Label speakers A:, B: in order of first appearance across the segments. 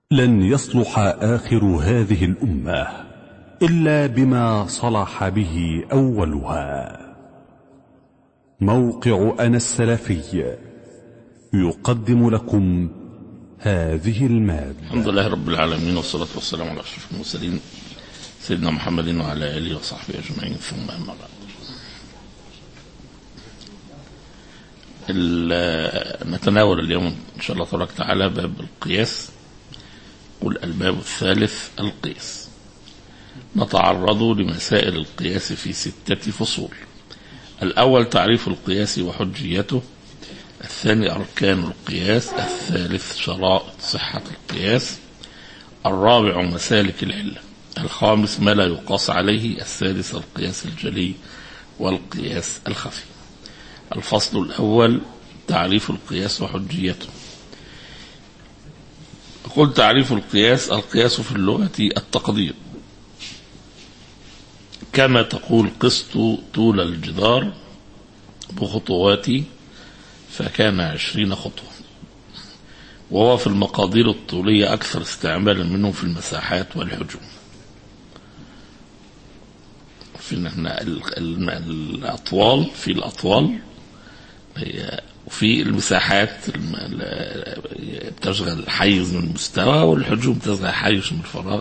A: لن يصلح آخر هذه الأمة إلا بما صلح به أولها موقع أنا السلفي يقدم لكم هذه المادة
B: الحمد لله رب العالمين والصلاة والسلام على أشرف المرسلين سيدنا محمد وعلى آله وصحبه أجمعين ثم أما بعد ال- نتناول اليوم إن شاء الله تبارك وتعالى باب القياس قل الباب الثالث القياس نتعرض لمسائل القياس في ستة فصول الأول تعريف القياس وحجيته الثاني أركان القياس الثالث شرائط صحة القياس الرابع مسالك العلة الخامس ما لا يقاس عليه السادس القياس الجلي والقياس الخفي الفصل الأول تعريف القياس وحجيته قل تعريف القياس القياس في اللغة التقدير كما تقول قسط طول الجدار بخطواتي فكان عشرين خطوة وهو في المقادير الطولية أكثر استعمالا منه في المساحات والحجوم في إن إحنا ال- ال- الأطوال في الأطوال هي- وفي المساحات الم- ال- بتشغل حيز من المستوى والحجوم تشغل حيز من الفراغ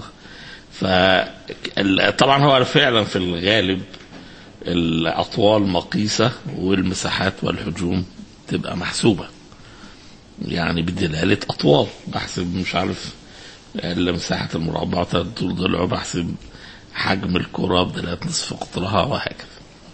B: فطبعا هو فعلا في الغالب الأطوال مقيسة والمساحات والحجوم تبقى محسوبة يعني بدلالة أطوال بحسب مش عارف مساحة المربع طول ضلعه بحسب حجم الكرة بدلالة نصف قطرها وهكذا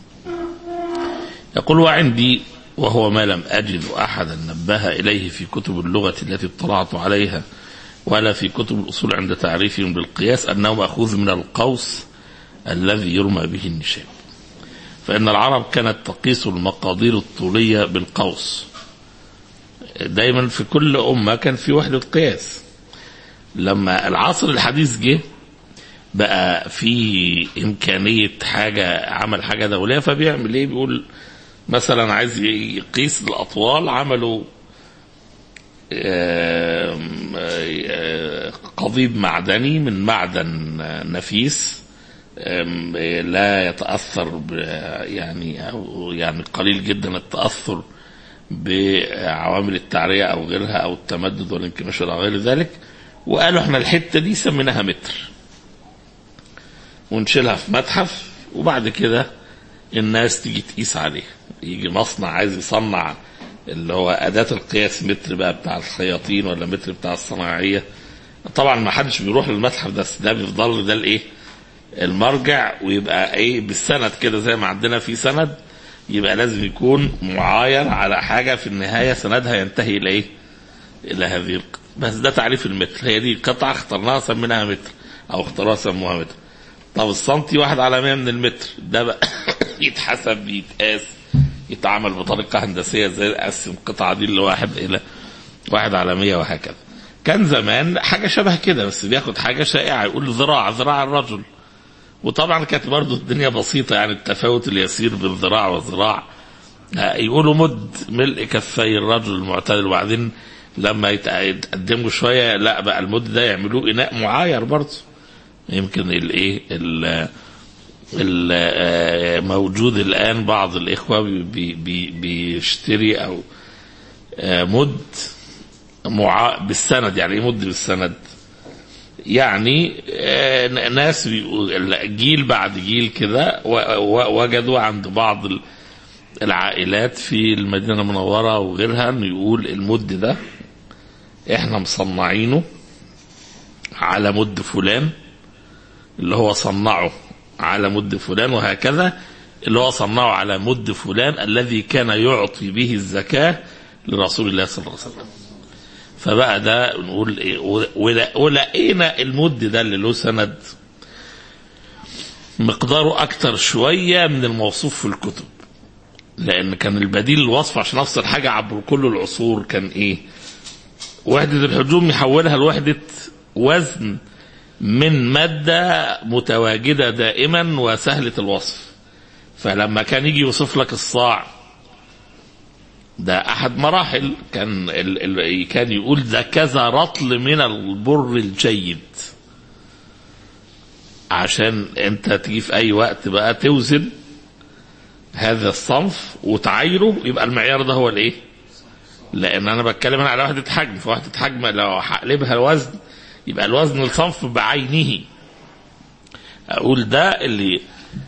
B: يقول وعندي وهو ما لم أجد أحدا نبه إليه في كتب اللغة التي اطلعت عليها ولا في كتب الأصول عند تعريفهم بالقياس أنه مأخوذ من القوس الذي يرمى به النشاب فإن العرب كانت تقيس المقادير الطولية بالقوس دايما في كل أمة كان في وحدة قياس لما العصر الحديث جه بقى في إمكانية حاجة عمل حاجة دولية فبيعمل إيه بيقول مثلا عايز يقيس الأطوال عملوا آم، آه، قضيب معدني من معدن نفيس آم، لا يتأثر ب- يعني أو يعني قليل جدا التأثر بعوامل التعرية أو غيرها أو التمدد والانكماش إلى غير ذلك وقالوا احنا الحتة دي سميناها متر ونشيلها في متحف وبعد كده الناس تيجي تقيس عليها يجي مصنع عايز يصنع اللي هو أداة القياس متر بقى بتاع الخياطين ولا متر بتاع الصناعية طبعا ما حدش بيروح للمتحف ده ده بيفضل ده الايه المرجع ويبقى ايه بالسند كده زي ما عندنا في سند يبقى لازم يكون معاير على حاجة في النهاية سندها ينتهي إلى إيه؟ إلى هذه الق... بس ده تعريف المتر هي دي قطعة اخترناها سميناها متر أو اختاروها سموها متر طب السنتي واحد على مية من المتر ده بقى يتحسب يتقاس يتعامل بطريقة هندسية زي نقسم القطعة دي اللي واحد إلى واحد على مية وهكذا كان زمان حاجة شبه كده بس بياخد حاجة شائعة يقول ذراع ذراع الرجل وطبعا كانت برضو الدنيا بسيطة يعني التفاوت اليسير بين ذراع وذراع آه، يقولوا مد ملء كفي الرجل المعتدل وبعدين لما يتق- يتقدموا شوية لا بقى المد ده يعملوه إناء معاير برضو يمكن الايه ال- ال- آه، موجود الآن بعض الإخوة بي- بي- بي- بيشتري أو آه، مد مع بالسند يعني ايه مد بالسند يعني آه، ناس بيقول- جيل بعد جيل كده و- و- وجدوا عند بعض ال- العائلات في المدينة المنورة وغيرها انه يقول المد ده احنا مصنعينه على مد فلان اللي هو صنعه على مد فلان وهكذا اللي هو صنعه على مد فلان الذي كان يعطي به الزكاة لرسول الله صلى الله عليه وسلم فبقى ده نقول ايه ولا- ولقينا المد ده اللي له سند مقداره اكتر شويه من الموصوف في الكتب لان كان البديل الوصف عشان افصل حاجه عبر كل العصور كان ايه وحده الحجوم يحولها لوحده وزن من ماده متواجده دائما وسهله الوصف فلما كان يجي يوصف لك الصاع ده احد مراحل كان ال ال كان يقول ده كذا رطل من البر الجيد عشان انت تيجي في اي وقت بقى توزن هذا الصنف وتعايره يبقى المعيار ده هو الايه لان انا بتكلم على وحده حجم فوحده حجم لو هقلبها وزن يبقى الوزن الصنف بعينه اقول ده اللي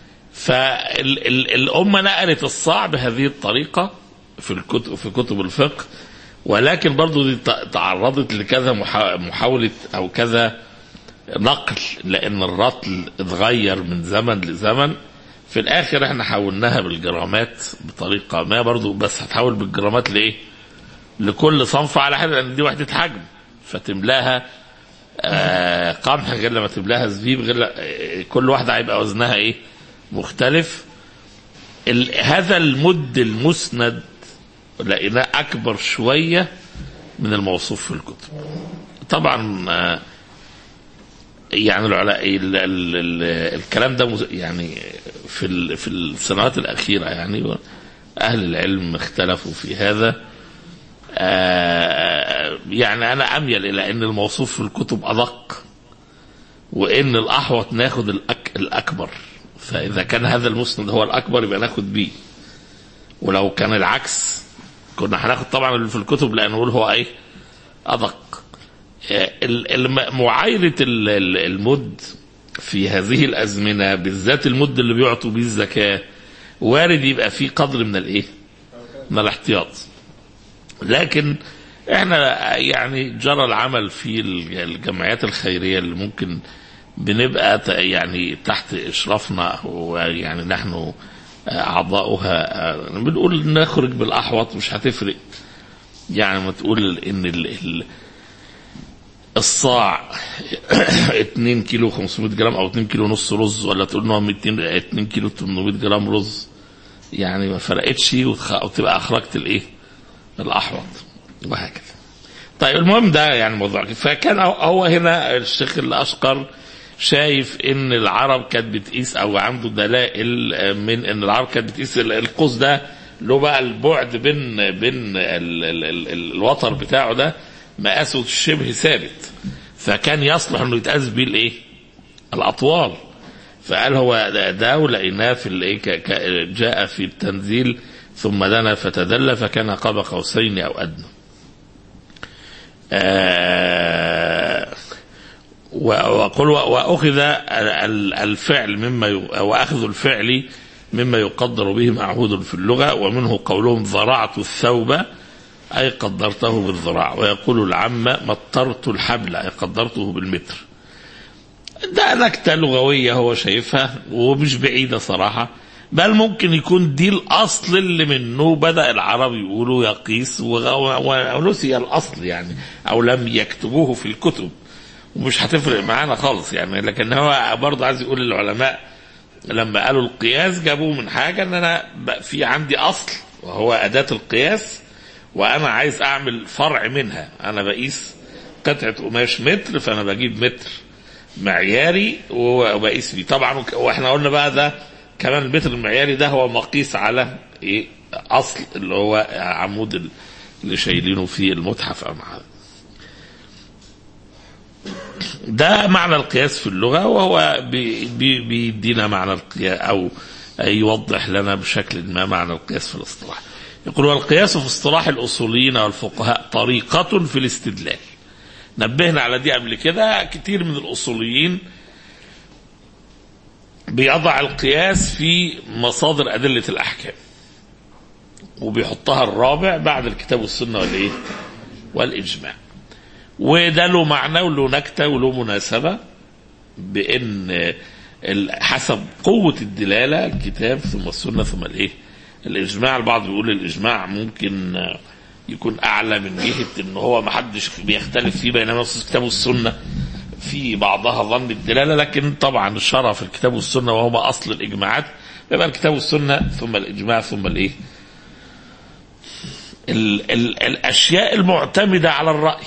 B: فالامه نقلت الصاع بهذه الطريقه في الكتب في كتب الفقه ولكن برضو دي تعرضت لكذا محاوله او كذا نقل لان الرطل اتغير من زمن لزمن في الاخر احنا حولناها بالجرامات بطريقه ما برضو بس هتحول بالجرامات لايه؟ لكل صنف على حده لان دي وحده حجم فتملاها آه قمح غير لما تملاها زبيب غير كل واحده هيبقى وزنها ايه؟ مختلف هذا المد المسند لقيناه اكبر شويه من الموصوف في الكتب. طبعا آه يعني العلاء ال ال ال الكلام ده يعني في في السنوات الاخيره يعني اهل العلم اختلفوا في هذا آه يعني انا اميل الى ان الموصوف في الكتب ادق وان الاحوط ناخد الأك الاكبر فاذا كان هذا المسند هو الاكبر يبقى ناخد بيه ولو كان العكس كنا هناخد طبعا اللي في الكتب لان نقول هو ايه ادق معايرة المد في هذه الأزمنة بالذات المد اللي بيعطوا بيه الزكاة وارد يبقى فيه قدر من الإيه؟ من الاحتياط. لكن احنا يعني جرى العمل في الجمعيات الخيرية اللي ممكن بنبقى يعني تحت إشرافنا ويعني نحن أعضاؤها بنقول نخرج بالأحوط مش هتفرق يعني ما تقول إن ال ال الصاع 2 كيلو 500 جرام او 2 كيلو نص رز ولا تقول انه 200 2 كيلو 800 جرام رز يعني ما فرقتش وتبقى اخرجت الايه؟ الاحوط وهكذا. طيب المهم ده يعني موضوع فكان هو هنا الشيخ الاشقر شايف ان العرب كانت بتقيس او عنده دلائل من ان العرب كانت بتقيس القوس ده له بقى البعد بين بين ال ال ال ال الوتر بتاعه ده مقاسه شبه ثابت فكان يصلح انه يتقاس بيه الايه؟ الاطوال فقال هو ده ولقيناه في الايه جاء في التنزيل ثم دنا فتدلى فكان قاب قوسين او ادنى. آه وقل واخذ الفعل مما واخذ الفعل مما يقدر به معهود في اللغه ومنه قولهم ضرعت الثوب أي قدرته بالذراع ويقول العامة مطرت الحبل أي قدرته بالمتر ده نكتة لغوية هو شايفها ومش بعيدة صراحة بل ممكن يكون دي الأصل اللي منه بدأ العرب يقولوا يقيس ونسي الأصل يعني أو لم يكتبوه في الكتب ومش هتفرق معانا خالص يعني لكن هو برضه عايز يقول للعلماء لما قالوا القياس جابوه من حاجة ان انا في عندي اصل وهو اداة القياس وانا عايز اعمل فرع منها انا بقيس قطعه قماش متر فانا بجيب متر معياري وبقيس بيه طبعا واحنا قلنا بقى ده كمان المتر المعياري ده هو مقيس على ايه اصل اللي هو عمود اللي شايلينه في المتحف او معاه ده معنى القياس في اللغه وهو بيدينا معنى القياس او يوضح لنا بشكل ما معنى القياس في الاصطلاح يقول والقياس في اصطلاح الاصوليين والفقهاء طريقة في الاستدلال. نبهنا على دي قبل كده كتير من الاصوليين بيضع القياس في مصادر ادلة الاحكام. وبيحطها الرابع بعد الكتاب والسنة والايه؟ والاجماع. وده له معنى وله نكتة وله مناسبة بان حسب قوة الدلالة الكتاب ثم السنة ثم الايه؟ الاجماع البعض بيقول الاجماع ممكن يكون اعلى من جهه ان هو ما حدش بيختلف فيه بينما نص الكتاب والسنه في بعضها ظن الدلاله لكن طبعا شرف الكتاب والسنه وهما اصل الاجماعات يبقى الكتاب والسنه ثم الاجماع ثم الايه؟ ال ال الاشياء المعتمده على الراي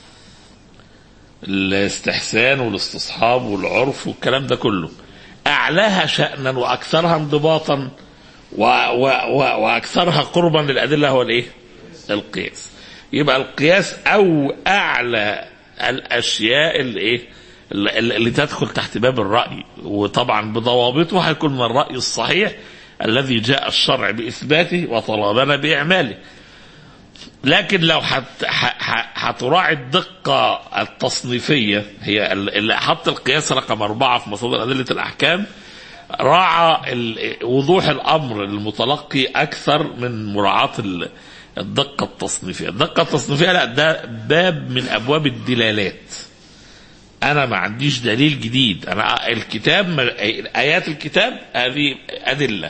B: الاستحسان والاستصحاب والعرف والكلام ده كله اعلاها شانا واكثرها انضباطا و و و واكثرها قربا للادله هو الايه؟ القياس يبقى القياس او اعلى الاشياء اللي ايه اللي اللي تدخل تحت باب الراي وطبعا بضوابطه هيكون من الراي الصحيح الذي جاء الشرع باثباته وطلبنا باعماله لكن لو حت ح- ح- هتراعي الدقة التصنيفية هي ال- اللي حط القياس رقم أربعة في مصادر أدلة الأحكام راعى ال- وضوح الأمر المتلقي أكثر من مراعاة ال- الدقة التصنيفية الدقة التصنيفية لا ده باب من أبواب الدلالات أنا ما عنديش دليل جديد أنا الكتاب ما- آيات الكتاب هذه أدلة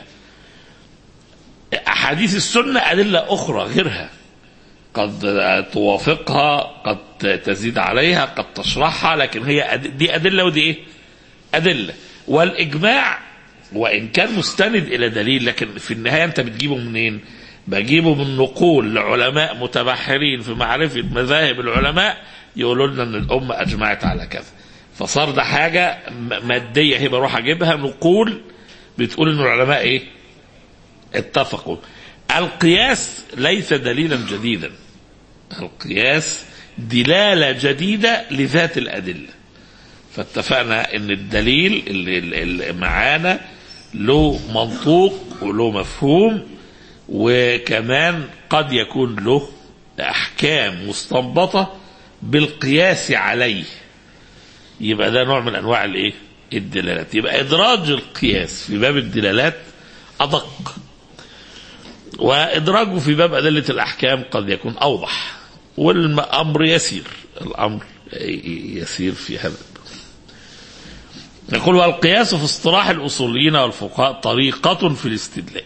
B: أحاديث السنة أدلة أخرى غيرها قد توافقها قد تزيد عليها قد تشرحها لكن هي أد- دي أدلة ودي إيه أدلة والإجماع وإن كان مستند إلى دليل لكن في النهاية أنت بتجيبه منين بجيبه من نقول لعلماء متبحرين في معرفة مذاهب العلماء يقولوا لنا أن الأمة أجمعت على كذا فصار ده حاجة م- مادية هي بروح أجيبها نقول بتقول أن العلماء إيه اتفقوا القياس ليس دليلا جديدا القياس دلالة جديدة لذات الأدلة فاتفقنا ان الدليل اللي, اللي معانا له منطوق وله مفهوم وكمان قد يكون له احكام مستنبطه بالقياس عليه يبقى ده نوع من انواع الايه الدلالات يبقى ادراج القياس في باب الدلالات ادق وادراجه في باب ادله الاحكام قد يكون اوضح والامر يسير الامر يسير في هذا يقول والقياس في اصطلاح الاصوليين والفقهاء طريقه في الاستدلال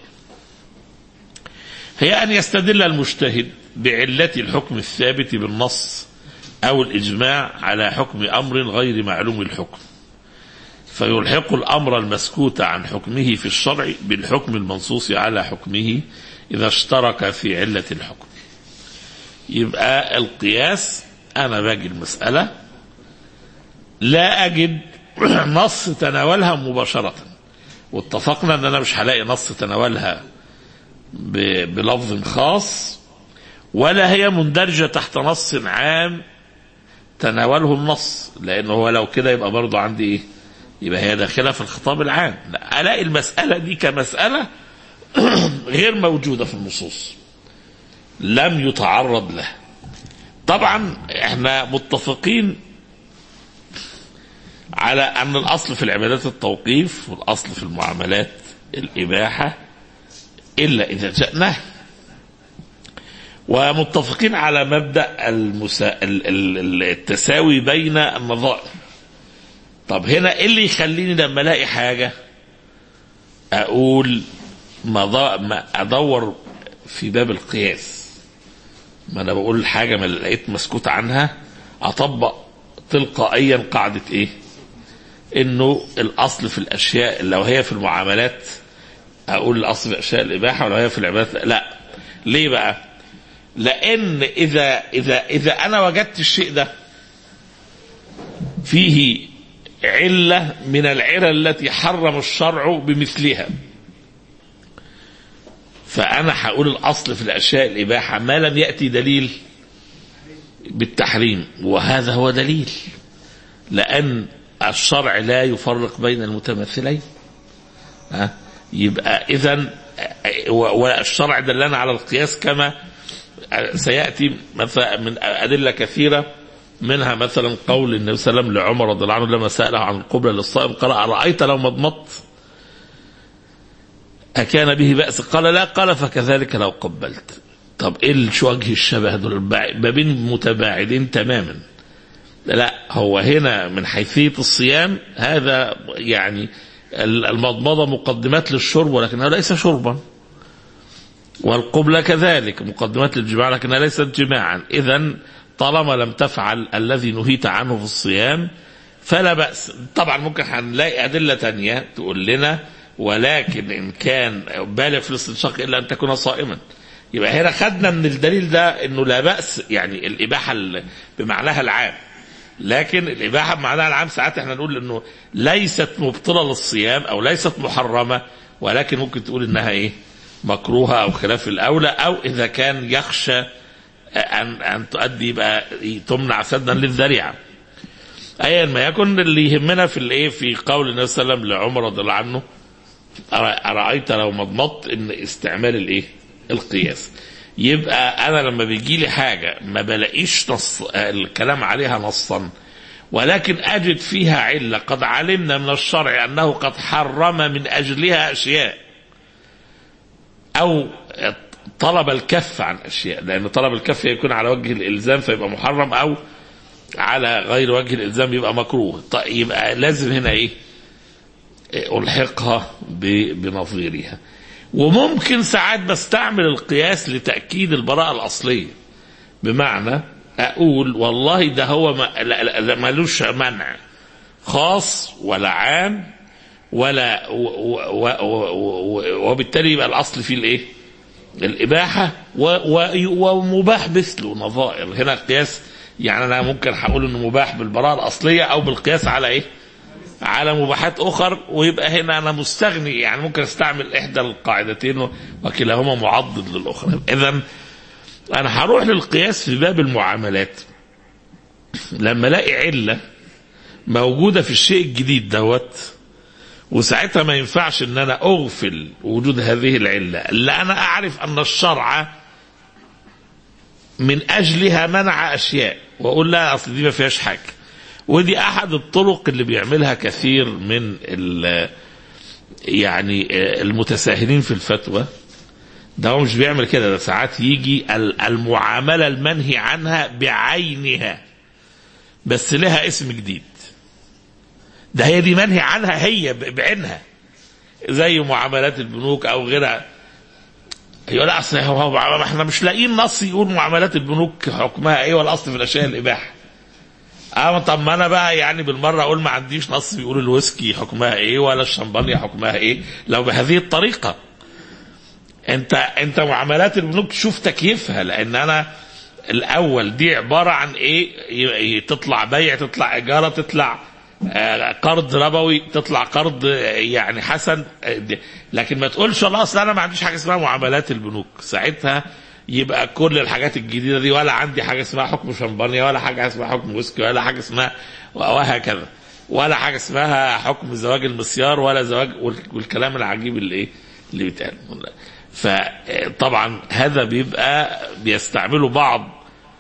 B: هي ان يستدل المجتهد بعله الحكم الثابت بالنص او الاجماع على حكم امر غير معلوم الحكم فيلحق الامر المسكوت عن حكمه في الشرع بالحكم المنصوص على حكمه اذا اشترك في عله الحكم يبقى القياس انا باجي المساله لا اجد نص تناولها مباشره واتفقنا ان انا مش هلاقي نص تناولها ب- بلفظ خاص ولا هي مندرجه تحت نص عام تناوله النص لانه هو لو كده يبقى برضه عندي ايه يبقى هي داخله في الخطاب العام لا الاقي المساله دي كمساله غير موجوده في النصوص لم يتعرض له طبعا احنا متفقين على ان الاصل في العبادات التوقيف والاصل في المعاملات الاباحه الا اذا جاء نهي ومتفقين على مبدا المسا... ال- ال- ال- التساوي بين النظائر طب هنا ايه اللي يخليني لما الاقي حاجه اقول مضا... ما ادور في باب القياس ما انا بقول حاجه ما لقيت مسكوت عنها اطبق تلقائيا قاعده ايه انه الاصل في الاشياء لو هي في المعاملات اقول الاصل في الاشياء الاباحه ولو هي في العبادات لا ليه بقى لان اذا اذا اذا انا وجدت الشيء ده فيه عله من العلل التي حرم الشرع بمثلها فانا هقول الاصل في الاشياء الاباحه ما لم ياتي دليل بالتحريم وهذا هو دليل لان الشرع لا يفرق بين المتماثلين ها يبقى اذا والشرع دلنا على القياس كما سياتي مثلا من ادله كثيره منها مثلا قول النبي صلى الله عليه وسلم لعمر رضي الله عنه لما ساله عن القبله للصائم قال ارايت لو مضمضت أكان به بأس قال لا قال فكذلك لو قبلت طب ايه شو وجه الشبه دول بابين متباعدين تماما لا هو هنا من حيثية الصيام هذا يعني المضمضة مقدمات للشرب ولكنها ليس شربا والقبلة كذلك مقدمات للجماع لكنها ليست جماعا إذا طالما لم تفعل الذي نهيت عنه في الصيام فلا بأس طبعا ممكن هنلاقي أدلة تانية تقول لنا ولكن إن كان بالغ في الاستنشاق إلا أن تكون صائما يبقى هنا خدنا من الدليل ده انه لا باس يعني الاباحه بمعناها العام لكن الاباحه بمعناها العام ساعات احنا نقول انه ليست مبطله للصيام او ليست محرمه ولكن ممكن تقول انها ايه مكروهه او خلاف الاولى او اذا كان يخشى ان ان تؤدي يبقى تمنع سدا للذريعه ايا ما يكن اللي يهمنا في الايه في قول النبي صلى الله عليه وسلم لعمر رضي الله عنه أرا- ارايت لو مضمضت ان استعمال الايه القياس يبقى انا لما بيجي لي حاجه ما بلاقيش نص الكلام عليها نصا ولكن اجد فيها عله قد علمنا من الشرع انه قد حرم من اجلها اشياء او طلب الكف عن اشياء لان طلب الكف يكون على وجه الالزام فيبقى محرم او على غير وجه الالزام يبقى مكروه طيب يبقى لازم هنا ايه الحقها ب- بنظيرها وممكن ساعات بستعمل القياس لتاكيد البراءه الاصليه بمعنى اقول والله ده هو ما لا- لا- لا- ملوش منع خاص ولا عام ولا و و و و وبالتالي يبقى الاصل فيه الايه؟ الاباحه و و ومباح مثله نظائر هنا القياس يعني انا ممكن هقول انه مباح بالبراءه الاصليه او بالقياس على ايه؟ على مباحات اخر ويبقى هنا انا مستغني يعني ممكن استعمل احدى القاعدتين وكلاهما معضد للاخرى اذا انا هروح للقياس في باب المعاملات لما الاقي عله موجوده في الشيء الجديد دوت وساعتها ما ينفعش ان انا اغفل وجود هذه العله اللي انا اعرف ان الشرع من اجلها منع اشياء واقول لا اصل دي ما فيهاش حاجه ودي احد الطرق اللي بيعملها كثير من ال- يعني المتساهلين في الفتوى ده هو مش بيعمل كده ده ساعات يجي ال- المعامله المنهي عنها بعينها بس لها اسم جديد ده هي دي منهي عنها هي ب- بعينها زي معاملات البنوك او غيرها يقول لا اصل هو هو- ما احنا مش لاقيين نص يقول معاملات البنوك حكمها ايه والاصل في الاشياء الاباحه اه طب ما انا بقى يعني بالمره اقول ما عنديش نص بيقول الويسكي حكمها ايه ولا الشمبانيا حكمها ايه لو بهذه الطريقه انت انت معاملات البنوك شوف تكييفها لان انا الاول دي عباره عن ايه ي- ي- تطلع بيع تطلع اجاره تطلع آه، قرض ربوي تطلع قرض آه، يعني حسن آه، دي- لكن ما تقولش والله اصل انا ما عنديش حاجه اسمها معاملات البنوك ساعتها يبقى كل الحاجات الجديده دي ولا عندي حاجه اسمها حكم شمبانيا ولا حاجه اسمها حكم ويسكي ولا حاجه اسمها وهكذا ولا حاجه اسمها حكم زواج المسيار ولا زواج وال- والكلام العجيب اللي ايه اللي بيتقال فطبعا هذا بيبقى بيستعمله بعض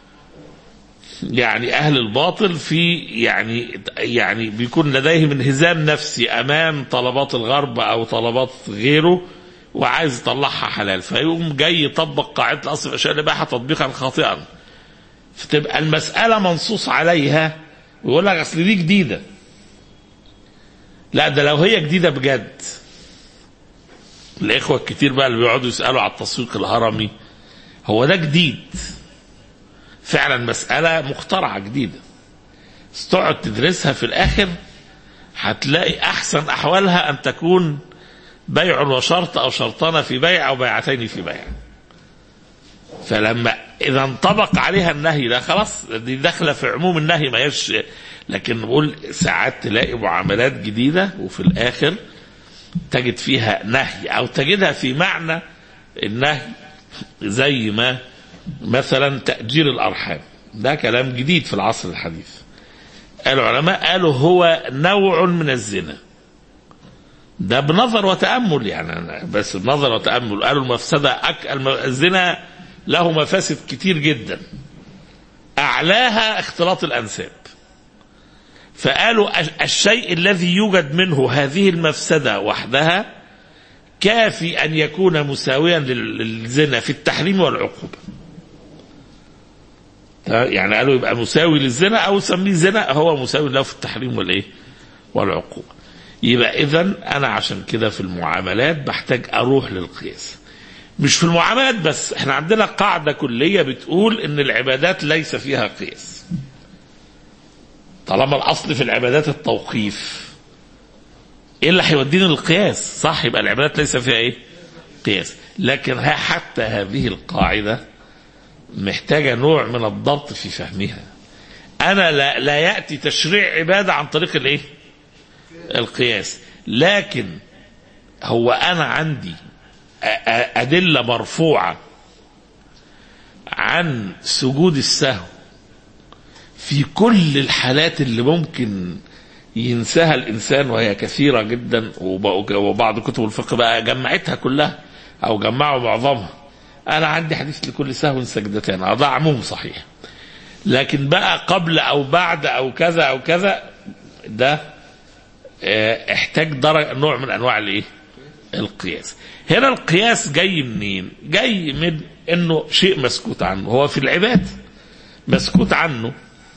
B: يعني اهل الباطل في يعني يعني بيكون لديهم انهزام نفسي امام طلبات الغرب او طلبات غيره وعايز يطلعها حلال فيقوم جاي يطبق قاعده الاصل في الاشياء الاباحه تطبيقا خاطئا فتبقى المساله منصوص عليها ويقول لك اصل دي جديده لا ده لو هي جديده بجد الاخوه الكتير بقى اللي بيقعدوا يسالوا على التسويق الهرمي هو ده جديد فعلا مسألة مخترعة جديدة بس تقعد تدرسها في الآخر هتلاقي أحسن أحوالها أن تكون بيع وشرط أو شرطان في بيع أو بيعتين في بيع فلما إذا انطبق عليها النهي ده خلاص دي داخلة في عموم النهي ما يش لكن نقول ساعات تلاقي معاملات جديدة وفي الآخر تجد فيها نهي أو تجدها في معنى النهي زي ما مثلا تأجير الأرحام ده كلام جديد في العصر الحديث العلماء قالوا هو نوع من الزنا ده بنظر وتأمل يعني أنا بس بنظر وتأمل قالوا المفسدة أك... الم- الزنا له مفاسد كتير جدا أعلاها اختلاط الأنساب فقالوا الش- الشيء الذي يوجد منه هذه المفسدة وحدها كافي أن يكون مساويا لل- للزنا في التحريم والعقوبة يعني قالوا يبقى مساوي للزنا او سميه زنا هو مساوي له في التحريم والايه؟ والعقوبه. يبقى اذا انا عشان كده في المعاملات بحتاج اروح للقياس. مش في المعاملات بس احنا عندنا قاعده كليه بتقول ان العبادات ليس فيها قياس. طالما الاصل في العبادات التوقيف ايه اللي هيوديني للقياس؟ صح يبقى العبادات ليس فيها ايه؟ قياس. لكن ها حتى هذه القاعده محتاجة نوع من الضبط في فهمها أنا لا, لا يأتي تشريع عبادة عن طريق الإيه القياس لكن هو أنا عندي أ- أ- أدلة مرفوعة عن سجود السهو في كل الحالات اللي ممكن ينساها الانسان وهي كثيره جدا وب- وبعض كتب الفقه بقى جمعتها كلها او جمعوا معظمها انا عندي حديث لكل سهو سجدتان هذا عموم صحيح لكن بقى قبل او بعد او كذا او كذا ده آه، احتاج درجة نوع من انواع الايه القياس هنا القياس جاي منين جاي من انه شيء مسكوت عنه هو في العباد مسكوت عنه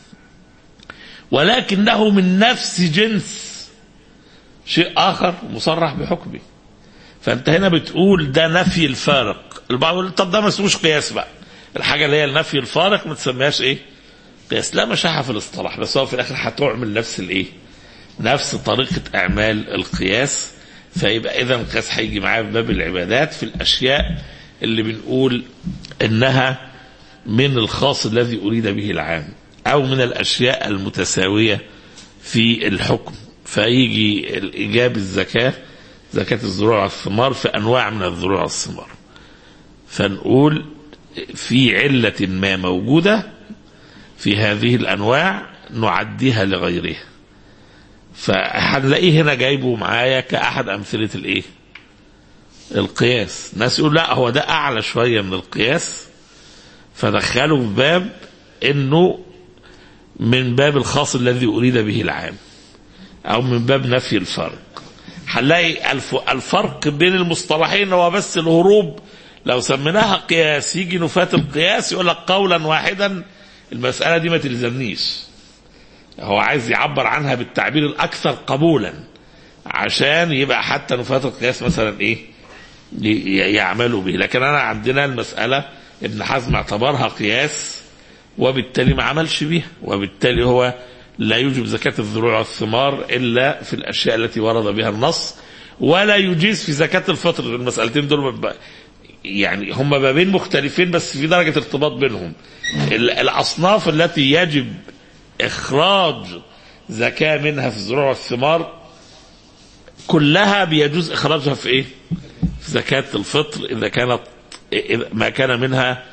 B: ولكنه من نفس جنس شيء اخر مصرح بحكمه فانت هنا بتقول ده نفي الفارق البعض يقول طب ده ما اسموش قياس بقى الحاجه اللي هي النفي الفارق ما تسميهاش ايه قياس لا مشاحه في الاصطلاح بس هو في الاخر هتعمل نفس الايه نفس طريقه اعمال القياس فيبقى اذا القياس هيجي معاه في باب العبادات في الاشياء اللي بنقول انها من الخاص الذي اريد به العام او من الاشياء المتساويه في الحكم فيجي الايجاب الزكاه زكاه الزروع والثمار في انواع من الزروع والثمار فنقول في عله ما موجوده في هذه الانواع نعديها لغيرها فهنلاقيه هنا جايبه معايا كاحد امثله الايه القياس ناس يقول لا هو ده اعلى شويه من القياس فدخله في باب انه من باب الخاص الذي اريد به العام او من باب نفي الفرق هنلاقي الف- الفرق بين المصطلحين هو بس الهروب لو سميناها قياس يجي نفاة القياس يقول لك قولا واحدا المسألة دي ما تلزمنيش هو عايز يعبر عنها بالتعبير الأكثر قبولا عشان يبقى حتى نفاة القياس مثلا إيه ي- يعملوا به لكن أنا عندنا المسألة ابن حزم اعتبرها قياس وبالتالي ما عملش بيها وبالتالي هو لا يوجب زكاة الزروع والثمار إلا في الأشياء التي ورد بها النص ولا يجيز في زكاة الفطر المسألتين دول ب- يعني هم بابين مختلفين بس في درجة ارتباط بينهم ال- الأصناف التي يجب إخراج زكاة منها في الزروع والثمار كلها بيجوز إخراجها في إيه؟ في زكاة الفطر إذا كانت إذا ما كان منها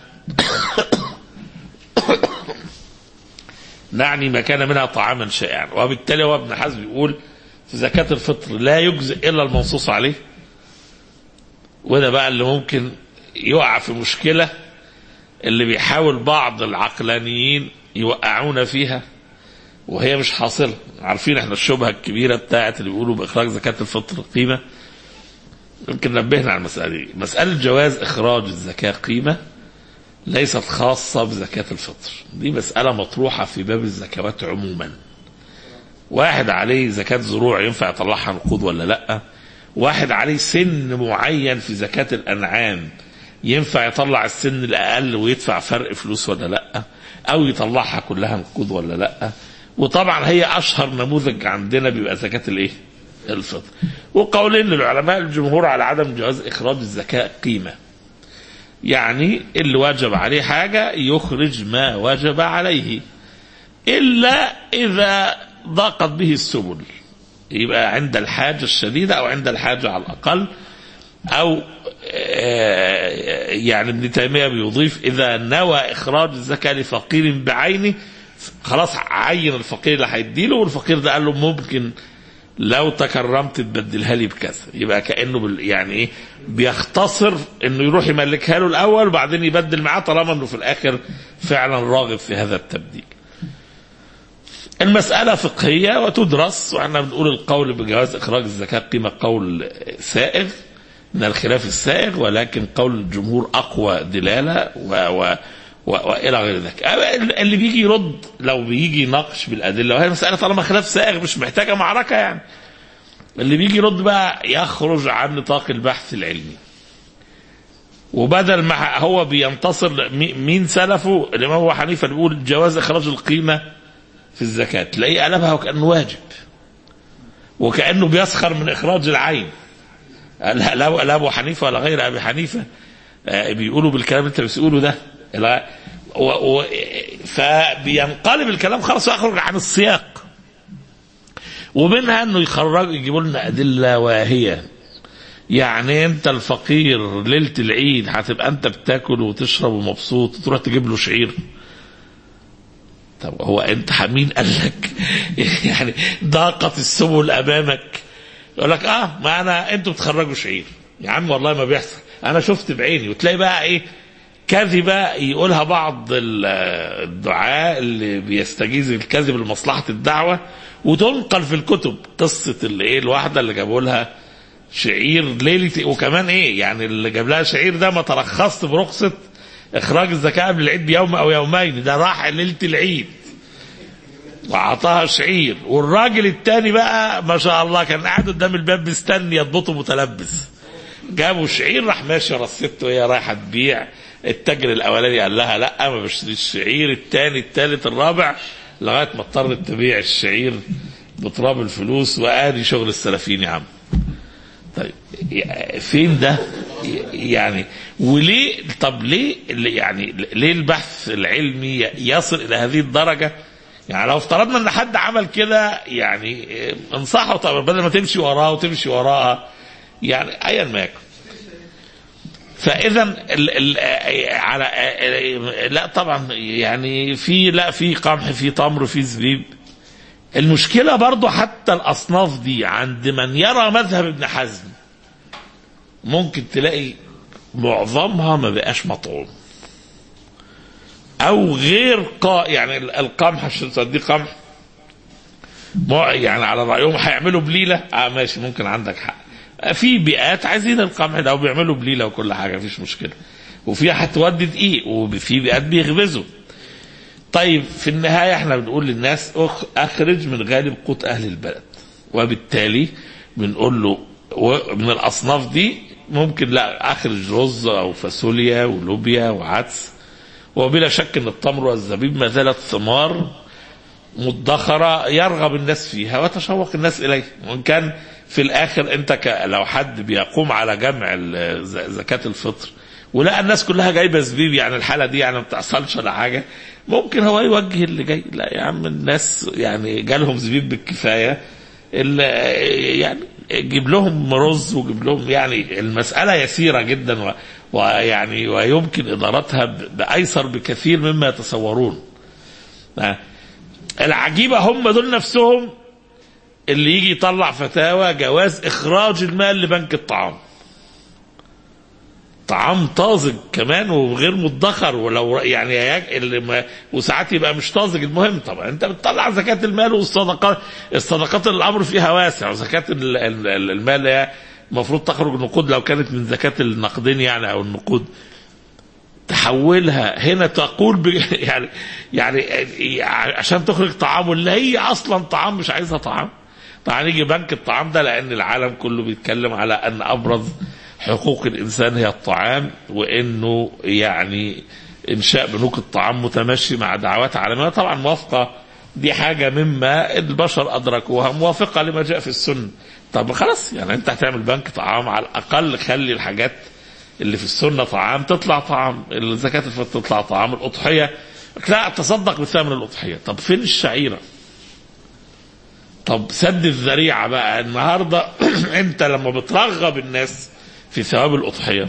B: نعني ما كان منها طعاما شائعا وبالتالي هو ابن حزم يقول في زكاة الفطر لا يجزئ إلا المنصوص عليه وده بقى اللي ممكن يقع في مشكلة اللي بيحاول بعض العقلانيين يوقعونا فيها وهي مش حاصلة عارفين احنا الشبهة الكبيرة بتاعت اللي بيقولوا بإخراج زكاة الفطر قيمة يمكن نبهنا على المسألة دي مسألة جواز إخراج الزكاة قيمة ليست خاصة بزكاة الفطر دي مسألة مطروحة في باب الزكوات عموما واحد عليه زكاة زروع ينفع يطلعها نقود ولا لأ واحد عليه سن معين في زكاة الأنعام ينفع يطلع السن الأقل ويدفع فرق فلوس ولا لأ أو يطلعها كلها نقود ولا لأ وطبعا هي أشهر نموذج عندنا بيبقى زكاة الإيه؟ الفطر وقولين للعلماء الجمهور على عدم جواز إخراج الزكاة قيمة يعني اللي وجب عليه حاجة يخرج ما وجب عليه إلا إذا ضاقت به السبل يبقى عند الحاجة الشديدة أو عند الحاجة على الأقل أو آه، يعني ابن تيمية بيضيف إذا نوى إخراج الزكاة لفقير بعينه خلاص عين الفقير اللي هيديله والفقير ده قال له ممكن لو تكرمت تبدلها لي بكذا يبقى كانه بال يعني ايه بيختصر انه يروح يملكها له الاول وبعدين يبدل معاه طالما انه في الاخر فعلا راغب في هذا التبديل. المسألة فقهية وتدرس واحنا بنقول القول بجواز إخراج الزكاة قيمة قول سائغ من الخلاف السائغ ولكن قول الجمهور أقوى دلالة و, و و... والى غير ذلك اللي بيجي يرد لو بيجي يناقش بالادله وهي المساله طالما خلاف سائغ مش محتاجه معركه يعني اللي بيجي يرد بقى يخرج عن نطاق البحث العلمي وبدل ما هو بينتصر مي- مين سلفه الامام ابو حنيفه اللي بيقول جواز اخراج القيمه في الزكاه تلاقيه قلبها وكانه واجب وكانه بيسخر من اخراج العين لا لا لا ابو حنيفه ولا غير ابي حنيفه آه، بيقولوا بالكلام اللي انت بتقوله ده لا و و فبينقلب الكلام خلاص ويخرج عن السياق ومنها انه يخرج يجيبوا لنا ادله واهيه يعني انت الفقير ليله العيد هتبقى انت بتاكل وتشرب ومبسوط تروح تجيب له شعير طب هو انت مين قال لك يعني ضاقت السبل امامك يقول لك اه ما انا انتوا بتخرجوا شعير يا عم والله ما بيحصل انا شفت بعيني وتلاقي بقى ايه كذبة يقولها بعض الدعاء اللي بيستجيز الكذب لمصلحة الدعوة وتنقل في الكتب قصة اللي ايه الواحدة اللي جابوا لها شعير ليلة وكمان ايه يعني اللي جاب لها شعير ده ما ترخصت برخصة اخراج الزكاة قبل العيد بيوم او يومين ده راح ليلة العيد وعطاها شعير والراجل التاني بقى ما شاء الله كان قاعد قدام الباب مستني يضبطه متلبس جابوا شعير راح ماشي رصته وهي رايحه تبيع التاجر الاولاني قال لها لا ما بشتريش الشعير الثاني الثالث الرابع لغايه ما اضطرت تبيع الشعير بتراب الفلوس وادي شغل السلفيين يا عم طيب فين ده يعني وليه طب ليه يعني ليه البحث العلمي يصل الى هذه الدرجه يعني لو افترضنا ان حد عمل كده يعني انصحه طب بدل ما تمشي وراه وتمشي وراها يعني ايا ما يكن فاذا ال ال على لا طبعا يعني في لا في قمح في تمر في زبيب المشكله برضو حتى الاصناف دي عند من يرى مذهب ابن حزم ممكن تلاقي معظمها ما بقاش مطعوم او غير قا يعني القمح عشان تصدق قمح يعني على رايهم هيعملوا بليله اه ماشي ممكن عندك حق في بيئات عايزين القمح ده وبيعملوا بليله وكل حاجه مفيش مشكله وفي هتودي دقيق وفي بيئات بيخبزوا طيب في النهايه احنا بنقول للناس اخرج من غالب قوت اهل البلد وبالتالي بنقول له من الاصناف دي ممكن لا اخرج رز او فاصوليا ولوبيا وعدس وبلا شك ان التمر والزبيب ما زالت ثمار مدخرة يرغب الناس فيها وتشوق الناس إليه وإن كان في الآخر أنت ك... لو حد بيقوم على جمع زكاة الفطر ولقى الناس كلها جايبة زبيب يعني الحالة دي يعني ما بتحصلش ولا حاجة ممكن هو يوجه اللي جاي لا يا عم الناس يعني جالهم زبيب بالكفاية اللي يعني جيب لهم رز وجيب لهم يعني المسألة يسيرة جدا و... ويعني ويمكن إدارتها بأيسر بكثير مما يتصورون العجيبة هم دول نفسهم اللي يجي يطلع فتاوى جواز إخراج المال لبنك الطعام طعام طازج كمان وغير مدخر ولو يعني اللي ما وساعات يبقى مش طازج المهم طبعا انت بتطلع زكاه المال والصدقات الصدقات الامر فيها واسع وزكاه المال المفروض تخرج نقود لو كانت من زكاه النقدين يعني او النقود تحولها هنا تقول ب... يعني يعني عشان تخرج طعام اللي هي اصلا طعام مش عايزها طعام طبعا يجي بنك الطعام ده لان العالم كله بيتكلم على ان ابرز حقوق الانسان هي الطعام وانه يعني انشاء بنوك الطعام متمشي مع دعوات عالميه طبعا موافقه دي حاجه مما البشر ادركوها موافقه لما جاء في السنه طب خلاص يعني انت هتعمل بنك طعام على الاقل خلي الحاجات اللي في السنه طعام تطلع طعام الزكاه الفطر تطلع طعام الاضحيه لا تصدق بثمن الاضحيه طب فين الشعيره طب سد الذريعه بقى النهارده انت لما بترغب الناس في ثواب الاضحيه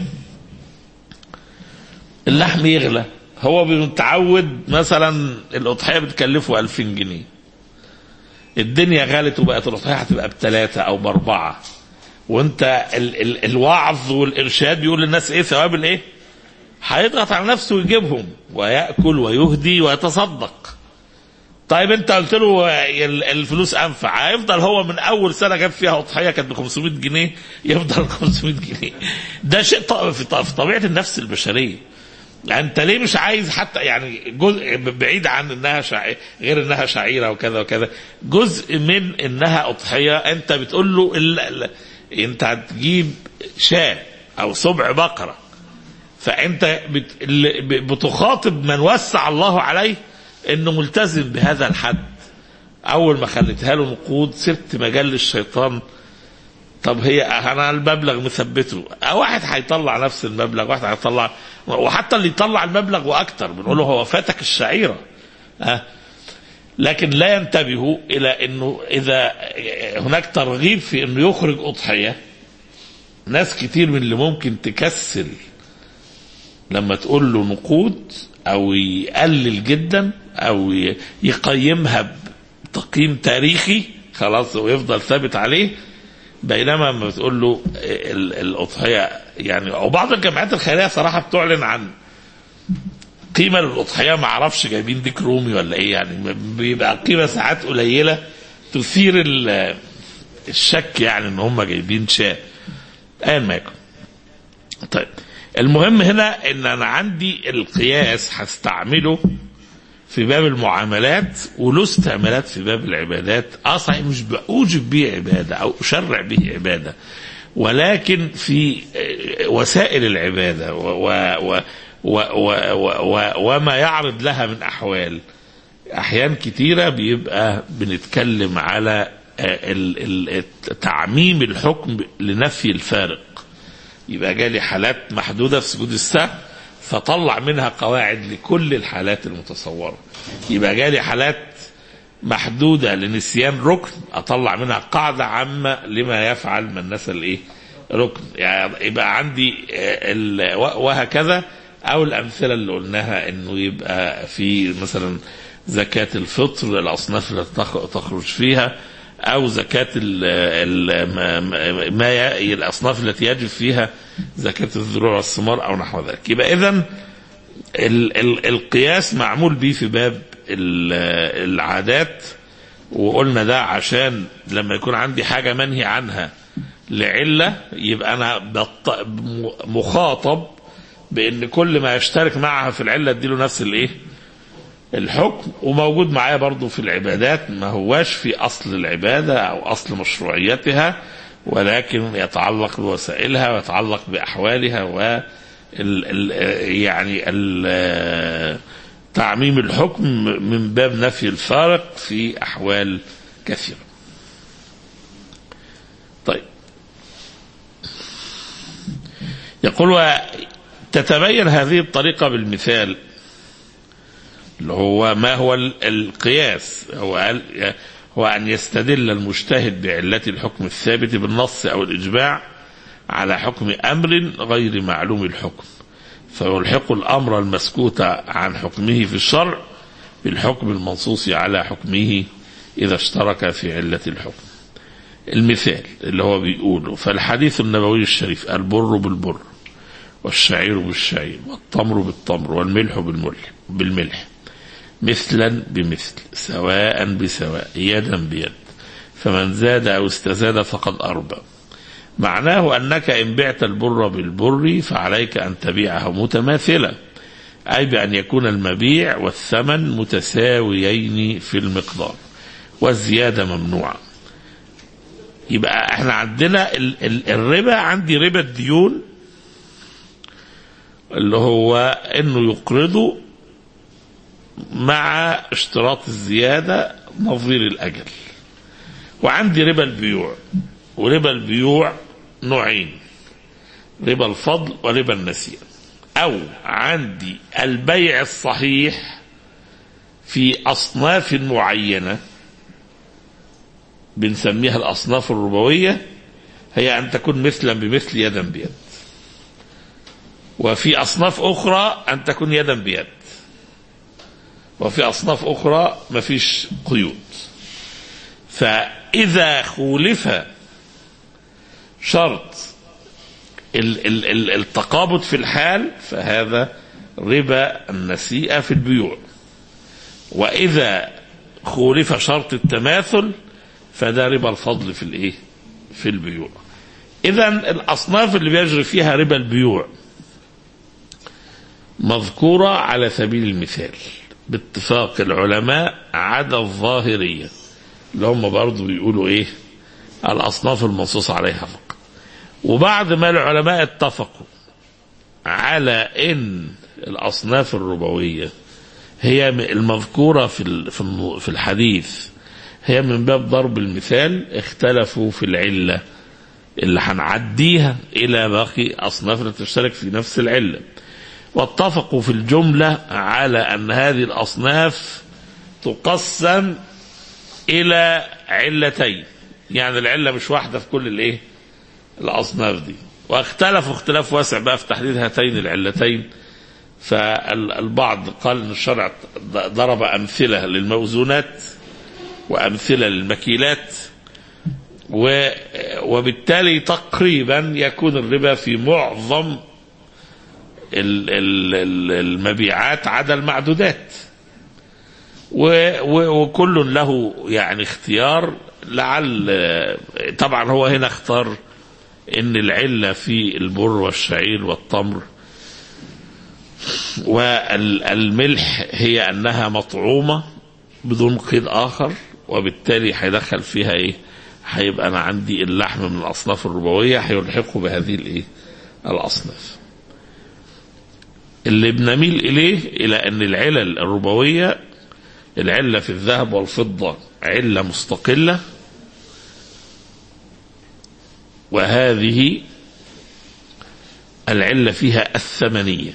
B: اللحم يغلى هو متعود مثلا الاضحيه بتكلفه 2000 جنيه الدنيا غلت وبقت الاضحيه هتبقى بثلاثه او باربعه وانت ال ال الوعظ والارشاد بيقول للناس ايه ثواب الايه؟ هيضغط على نفسه ويجيبهم وياكل ويهدي ويتصدق. طيب انت قلت له الفلوس انفع هيفضل هو من اول سنه جاب فيها اضحيه كانت ب 500 جنيه يفضل 500 جنيه. ده شيء في طبيعه النفس البشريه. انت ليه مش عايز حتى يعني جزء بعيد عن انها شعير غير انها شعيره وكذا وكذا جزء من انها اضحيه انت بتقول له ال ال انت هتجيب شاة او سبع بقرة فانت بت... بتخاطب من وسع الله عليه انه ملتزم بهذا الحد اول ما خليتها له نقود سبت مجال للشيطان طب هي انا المبلغ مثبته واحد هيطلع نفس المبلغ واحد هيطلع وحتى اللي يطلع المبلغ واكتر بنقول له هو فاتك الشعيره أه؟ لكن لا ينتبهوا الى انه اذا هناك ترغيب في انه يخرج اضحيه ناس كتير من اللي ممكن تكسل لما تقول له نقود او يقلل جدا او ي- يقيمها بتقييم تاريخي خلاص ويفضل ثابت عليه بينما لما بتقول له ال- الاضحيه يعني او بعض الجمعيات الخيريه صراحه بتعلن عن قيمه للاضحيه ما اعرفش جايبين ديك رومي ولا ايه يعني بيبقى قيمه ساعات قليله تثير ال- الشك يعني ان هم جايبين شاة ايا ما يكن طيب المهم هنا ان انا عندي القياس هستعمله في باب المعاملات وله استعمالات في باب العبادات اه صحيح مش بأوجب به عبادة او اشرع به عبادة ولكن في آه، وسائل العبادة و و و و و و وما يعرض لها من احوال احيان كتيرة بيبقى بنتكلم على آه، ال- ال- تعميم الحكم لنفي الفارق يبقى جالي حالات محدودة في سجود السهو فطلع منها قواعد لكل الحالات المتصورة يبقى جالي حالات محدودة لنسيان ركن أطلع منها قاعدة عامة لما يفعل من نسى الإيه ركن يعني يبقى عندي آه، ال- وهكذا أو الأمثلة اللي قلناها إنه يبقى في مثلا زكاة الفطر الأصناف التي تخ- تخرج فيها أو زكاة ال ال ما, ما- ما ي- الأصناف التي يجب فيها زكاة الزروع والثمار أو نحو ذلك يبقى إذا ال ال القياس معمول به في باب ال- العادات وقلنا ده عشان لما يكون عندي حاجة منهي عنها لعلة يبقى أنا بط- مخاطب بأن كل ما يشترك معها في العلة اديله نفس الإيه؟ الحكم وموجود معايا برضو في العبادات ما هواش في أصل العبادة أو أصل مشروعيتها ولكن يتعلق بوسائلها ويتعلق بأحوالها و ال ال يعني ال تعميم الحكم من باب نفي الفارق في أحوال كثيرة طيب يقول تتبين هذه الطريقة بالمثال اللي هو ما هو ال- القياس هو قال- هو أن يستدل المجتهد بعلة الحكم الثابت بالنص أو الإجماع على حكم أمر غير معلوم الحكم فيلحق الأمر المسكوت عن حكمه في الشرع بالحكم المنصوص على حكمه إذا اشترك في علة الحكم المثال اللي هو بيقوله فالحديث النبوي الشريف البر بالبر والشعير بالشعير والتمر بالتمر والملح بالملح بالملح مثلا بمثل سواء بسواء يدا بيد فمن زاد أو استزاد فقد أربى معناه أنك إن بعت البر بالبر فعليك أن تبيعه متماثلا أي بأن يكون المبيع والثمن متساويين في المقدار والزيادة ممنوعة يبقى احنا عندنا ال- ال- الربا عندي ربا الديون اللي هو انه يقرضه مع اشتراط الزيادة نظير الأجل وعندي ربا البيوع وربا البيوع نوعين ربا الفضل وربا النسيئة أو عندي البيع الصحيح في أصناف معينة بنسميها الأصناف الربوية هي أن تكون مثلا بمثل يدا بيد وفي أصناف أخرى أن تكون يدا بيد وفي أصناف أخرى ما فيش قيود فإذا خولف شرط ال- ال- ال- التقابض في الحال فهذا ربا النسيئة في البيوع وإذا خولف شرط التماثل فده ربا الفضل في الايه في البيوع اذا الاصناف اللي بيجري فيها ربا البيوع مذكورة على سبيل المثال باتفاق العلماء عدا الظاهرية اللي هم برضو بيقولوا ايه الاصناف المنصوص عليها فقط وبعد ما العلماء اتفقوا على ان الاصناف الربويه هي المذكوره في ال- في النو- في الحديث هي من باب ضرب المثال اختلفوا في العله اللي هنعديها الى باقي اصناف اللي تشترك في نفس العله واتفقوا في الجمله على ان هذه الاصناف تقسم الى علتين يعني العله مش واحده في كل الايه الاصناف دي واختلفوا اختلاف واسع بقى في تحديد هاتين العلتين فالبعض قال ان الشرع ضرب امثله للموزونات وامثله للمكيلات و وبالتالي تقريبا يكون الربا في معظم ال- ال- ال- المبيعات عدا المعدودات و- و- وكل له يعني اختيار لعل طبعا هو هنا اختار ان العله في البر والشعير والتمر والملح هي انها مطعومه بدون قيد اخر وبالتالي هيدخل فيها ايه؟ هيبقى انا عندي اللحم من الاصناف الربويه هيلحقه بهذه الايه؟ الاصناف. اللي بنميل اليه الى ان العلل الربويه العله في الذهب والفضه عله مستقله وهذه العله فيها الثمنيه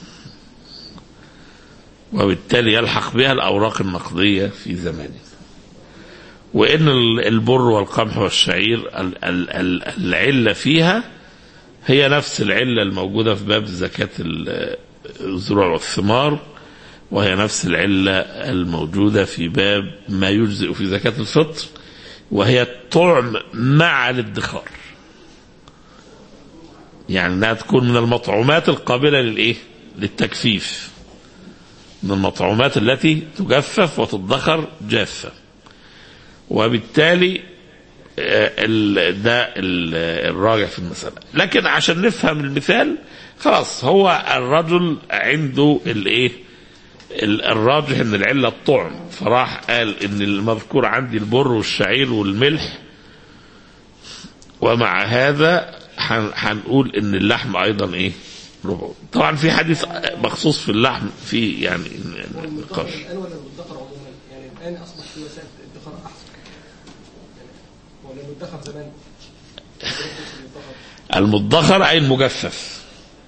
B: وبالتالي يلحق بها الأوراق النقدية في زمانه وإن ال- البر والقمح والشعير ال- ال- ال- العلة فيها هي نفس العلة الموجودة في باب زكاة ال- الزروع والثمار وهي نفس العلة الموجودة في باب ما يجزئ في زكاة الفطر وهي الطعم مع الادخار يعني انها تكون من المطعومات القابلة للايه للتجفيف من المطعومات التي تجفف وتدخر جافة وبالتالي آه، ال- ده ال- الراجع في المسألة لكن عشان نفهم المثال خلاص هو الرجل عنده الايه ال- الراجح ان العله الطعم فراح قال ان المذكور عندي البر والشعير والملح ومع هذا هن- هنقول ان اللحم ايضا ايه ربع طبعا في حديث مخصوص في اللحم في يعني نقاش
C: الان ولا المدخر عموما يعني الان اصبح في وسائل ادخار احسن يعني ولا المدخر زمان
B: المدخر أي المجفف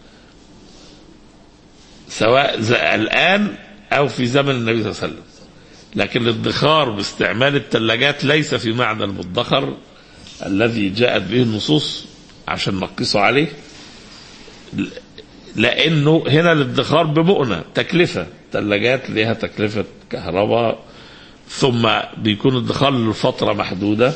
B: سواء ز- الآن أو في زمن النبي صلى الله عليه وسلم لكن الادخار باستعمال الثلاجات ليس في معنى المدخر الذي جاءت به النصوص عشان نقصه عليه ل- لأنه هنا الادخار بمؤنة تكلفة ثلاجات لها تكلفة كهرباء ثم بيكون الادخار لفترة محدودة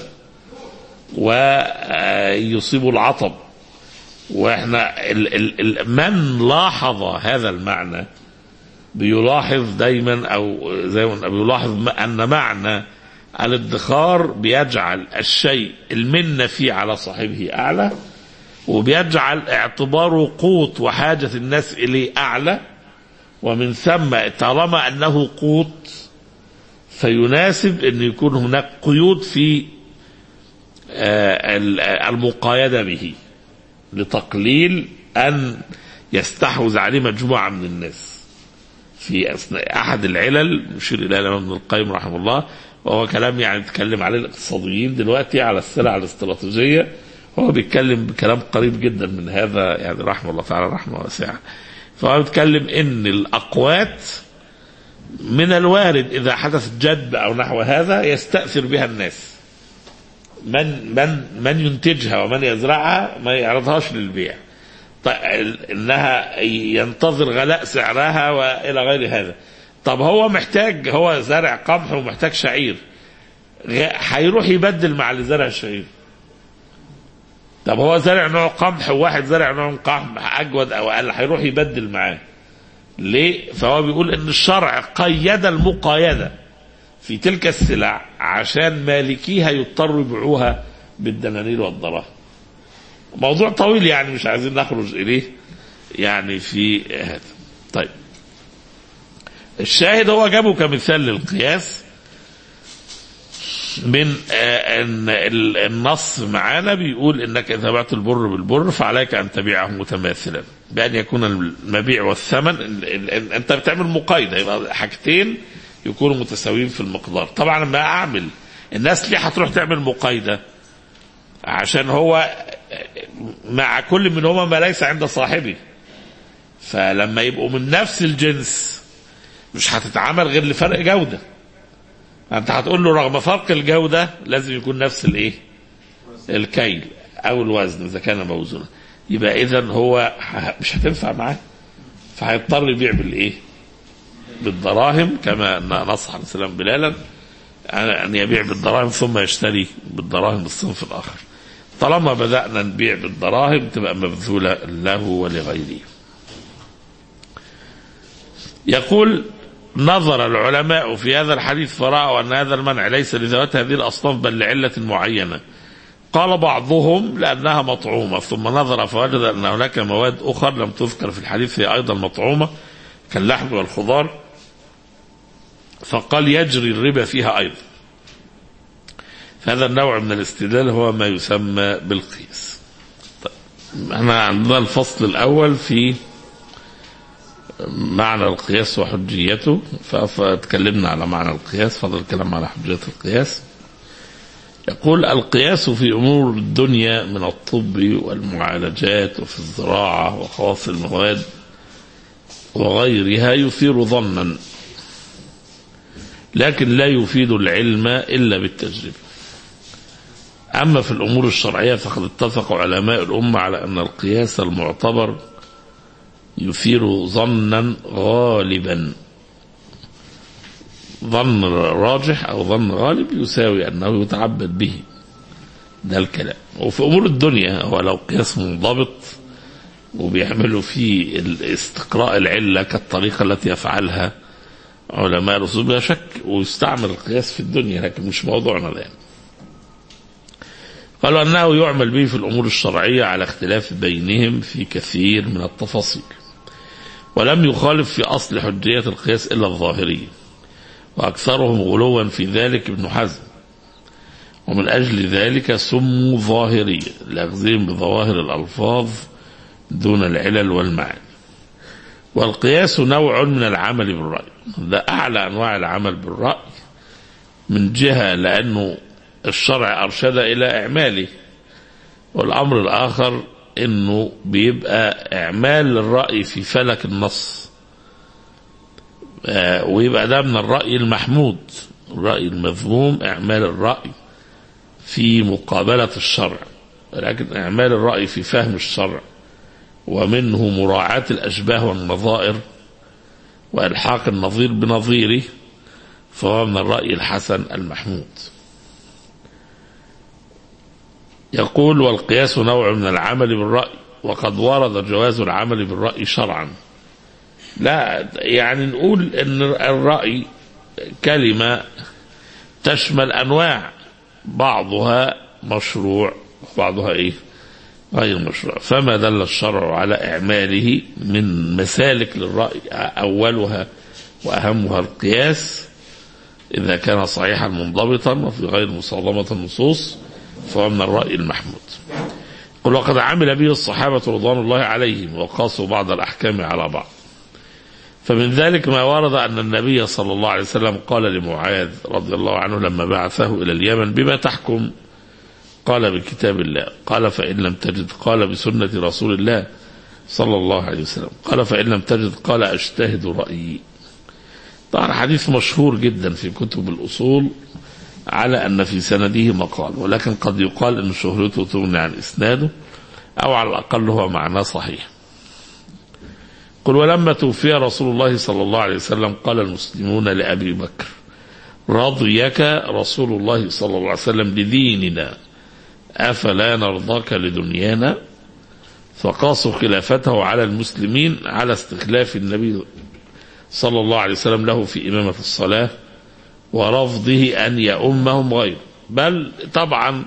B: ويصيب العطب واحنا ال ال ال من لاحظ هذا المعنى بيلاحظ دايما او زي ما قلنا بيلاحظ ان معنى الادخار بيجعل الشيء المنة فيه على صاحبه اعلى وبيجعل اعتباره قوت وحاجة الناس اليه اعلى ومن ثم طالما انه قوت فيناسب ان يكون هناك قيود في آه، ال- المقايدة به لتقليل أن يستحوذ عليه مجموعة من الناس في أثناء أحد العلل يشير إلى الإمام ابن القيم رحمه الله وهو كلام يعني بيتكلم عليه الاقتصاديين دلوقتي على السلع الاستراتيجية هو بيتكلم بكلام قريب جدا من هذا يعني رحمه الله تعالى رحمه واسعة فهو بيتكلم إن الأقوات من الوارد إذا حدث جد أو نحو هذا يستأثر بها الناس من من من ينتجها ومن يزرعها ما يعرضهاش للبيع طيب انها ينتظر غلاء سعرها والى غير هذا طب هو محتاج هو زارع قمح ومحتاج شعير غ- هيروح يبدل مع اللي زرع الشعير طب هو زارع نوع قمح وواحد زارع نوع قمح اجود او اقل هيروح يبدل معاه ليه فهو بيقول ان الشرع قيد المقايده في تلك السلع عشان مالكيها يضطروا يبيعوها بالدنانير والدراهم موضوع طويل يعني مش عايزين نخرج اليه يعني في هذا طيب الشاهد هو جابه كمثال للقياس من آه، ان ال- النص معانا بيقول انك اذا بعت البر بالبر فعليك ان تبيعه متماثلا بان يكون المبيع والثمن ال- ال- انت بتعمل مقايضه يبقى حاجتين يكونوا متساويين في المقدار طبعا لما اعمل الناس ليه هتروح تعمل مقايضه عشان هو مع كل منهما ما ليس عند صاحبه فلما يبقوا من نفس الجنس مش هتتعامل غير لفرق جوده انت هتقول له رغم فرق الجوده لازم يكون نفس الايه الكيل او الوزن اذا كان موزونا يبقى اذا هو ه- مش هتنفع معاه فهيضطر يبيع بالايه بالدراهم كما ان نصح عليه السلام بلالا ان يبيع بالدراهم ثم يشتري بالدراهم الصنف الاخر طالما بدانا نبيع بالدراهم تبقى مبذوله له ولغيره يقول نظر العلماء في هذا الحديث فرأوا أن هذا المنع ليس لذوات هذه الأصناف بل لعلة معينة قال بعضهم لأنها مطعومة ثم نظر فوجد أن هناك مواد أخرى لم تذكر في الحديث هي أيضا مطعومة كاللحم والخضار فقال يجري الربا فيها أيضا فهذا النوع من الاستدلال هو ما يسمى بالقياس طيب احنا عندنا الفصل الأول في معنى القياس وحجيته ف- فتكلمنا على معنى القياس فضل الكلام على حجية القياس يقول القياس في أمور الدنيا من الطب والمعالجات وفي الزراعة وخواص المواد وغيرها يثير ظنا لكن لا يفيد العلم إلا بالتجربة أما في الأمور الشرعية فقد اتفق علماء الأمة على أن القياس المعتبر يثير ظنا غالبا ظن راجح او ظن غالب يساوي انه يتعبد به ده الكلام وفي امور الدنيا هو لو قياس منضبط وبيعملوا فيه استقراء العله كالطريقه التي يفعلها علماء الاصول بلا شك ويستعمل القياس في الدنيا لكن مش موضوعنا الان قالوا انه يعمل به في الامور الشرعيه على اختلاف بينهم في كثير من التفاصيل ولم يخالف في اصل حجيه القياس الا الظاهريه واكثرهم غلوا في ذلك ابن حزم ومن اجل ذلك سموا ظاهريه لاخذهم بظواهر الالفاظ دون العلل والمعاني والقياس نوع من العمل بالراي ده اعلى انواع العمل بالراي من جهه لانه الشرع ارشد الى اعماله والامر الاخر انه بيبقى اعمال الراي في فلك النص آه ويبقى ده من الراي المحمود الراي المذموم اعمال الراي في مقابله الشرع لكن اعمال الراي في فهم الشرع ومنه مراعاه الاشباه والنظائر والحاق النظير بنظيره فهو من الراي الحسن المحمود يقول والقياس نوع من العمل بالرأي وقد ورد جواز العمل بالرأي شرعا لا يعني نقول ان الرأي كلمة تشمل انواع بعضها مشروع وبعضها ايه غير مشروع فما دل الشرع على اعماله من مسالك للرأي اولها واهمها القياس اذا كان صحيحا منضبطا وفي غير مصادمة النصوص فهو من الرأي المحمود قل وقد عمل به الصحابة رضوان الله عليهم وقاسوا بعض الأحكام على بعض فمن ذلك ما ورد أن النبي صلى الله عليه وسلم قال لمعاذ رضي الله عنه لما بعثه إلى اليمن بما تحكم قال بكتاب الله قال فإن لم تجد قال بسنة رسول الله صلى الله عليه وسلم قال فإن لم تجد قال أجتهد رأيي طبعا حديث مشهور جدا في كتب الأصول على أن في سنده مقال ولكن قد يقال أن شهرته تغني عن إسناده أو على الأقل هو معناه صحيح قل ولما توفي رسول الله صلى الله عليه وسلم قال المسلمون لأبي بكر رضيك رسول الله صلى الله عليه وسلم لديننا أفلا نرضاك لدنيانا فقاسوا خلافته على المسلمين على استخلاف النبي صلى الله عليه وسلم له في إمامة الصلاة ورفضه أن يؤمهم غيره بل طبعا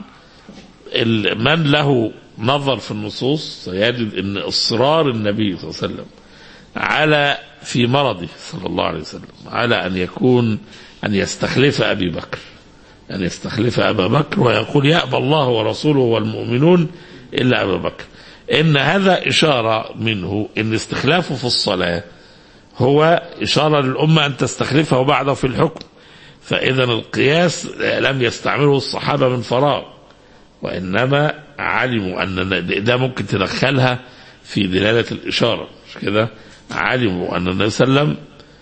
B: من له نظر في النصوص سيجد أن إصرار النبي صلى الله عليه وسلم على في مرضه صلى الله عليه وسلم على أن يكون أن يستخلف أبي بكر أن يستخلف أبا بكر ويقول يأبى الله ورسوله والمؤمنون إلا أبا بكر إن هذا إشارة منه إن استخلافه في الصلاة هو إشارة للأمة أن تستخلفه بعده في الحكم فإذا القياس لم يستعمله الصحابة من فراغ وإنما علموا أن ده ممكن تدخلها في دلالة الإشارة مش كده علموا أن النبي صلى الله عليه وسلم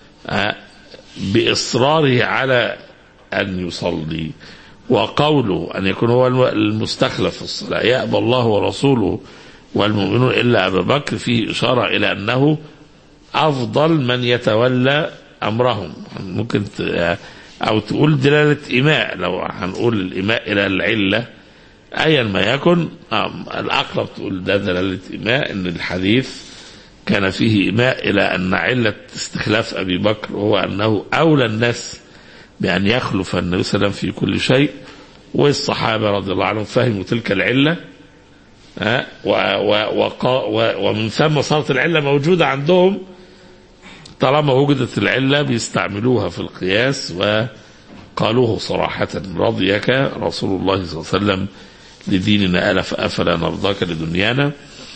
B: بإصراره على أن يصلي وقوله أن يكون هو المستخلف في الصلاة يأبى الله ورسوله والمؤمنون إلا أبا بكر فيه إشارة إلى أنه أفضل من يتولى أمرهم ممكن ت- أو تقول دلالة إيماء لو هنقول الإيماء إلى العلة أيا ما يكن آم، الأقرب تقول ده دلالة إيماء إن الحديث كان فيه إيماء إلى أن علة استخلاف أبي بكر هو أنه أولى الناس بأن يخلف النبي صلى الله عليه وسلم في كل شيء والصحابة رضي الله عنهم فهموا تلك العلة ها، و- و- وقا- و- ومن ثم صارت العلة موجودة عندهم طالما وجدت العلة بيستعملوها في القياس وقالوه صراحة رضيك رسول الله صلى الله عليه وسلم لديننا ألف أفلا نرضاك لدنيانا